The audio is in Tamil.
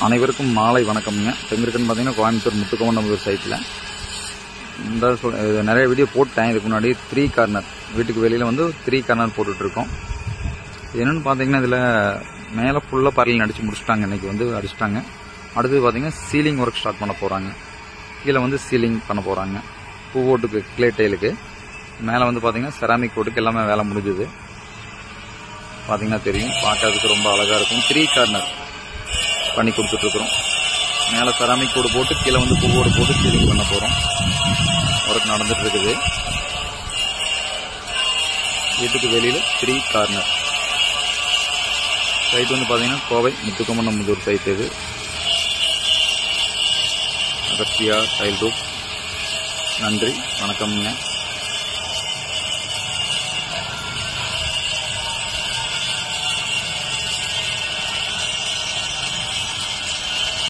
அனைவருக்கும் மாலை வணக்கம்ங்க எங்க இருக்குன்னு பார்த்தீங்கன்னா கோயம்புத்தூர் முத்துக்கமண்டபுரம் சைட்டில் இந்த சொல் இது நிறைய வீடியோ போட்டேன் இதுக்கு முன்னாடி த்ரீ கார்னர் வீட்டுக்கு வெளியில் வந்து த்ரீ கார்னர் போட்டுட்ருக்கோம் என்னென்னு பார்த்தீங்கன்னா இதில் மேலே ஃபுல்லாக பரலில் அடித்து முடிச்சிட்டாங்க இன்றைக்கி வந்து அடிச்சிட்டாங்க அடுத்தது பார்த்தீங்கன்னா சீலிங் ஒர்க் ஸ்டார்ட் பண்ண போகிறாங்க கீழே வந்து சீலிங் பண்ண போகிறாங்க பூவோட்டுக்கு கிளே டைலுக்கு மேலே வந்து பார்த்தீங்கன்னா செராமிக் போட்டுக்கு எல்லாமே வேலை முடிஞ்சுது பார்த்தீங்கன்னா தெரியும் பார்க்கறதுக்கு ரொம்ப அழகாக இருக்கும் த்ரீ கார்னர் பண்ணி கொடுத்துட்ருக்குறோம் மேலே செராமிக் கோடு போட்டு கீழே வந்து பூவோடு போட்டு சீலிங் பண்ண போகிறோம் ஒர்க் நடந்துட்டு இருக்குது வீட்டுக்கு வெளியில் த்ரீ கார்னர் சைட் வந்து பார்த்தீங்கன்னா கோவை முத்துக்கமண்டம் முதூர் சைட் இது அகஸ்தியா டைல் ரூப் நன்றி வணக்கம்ங்க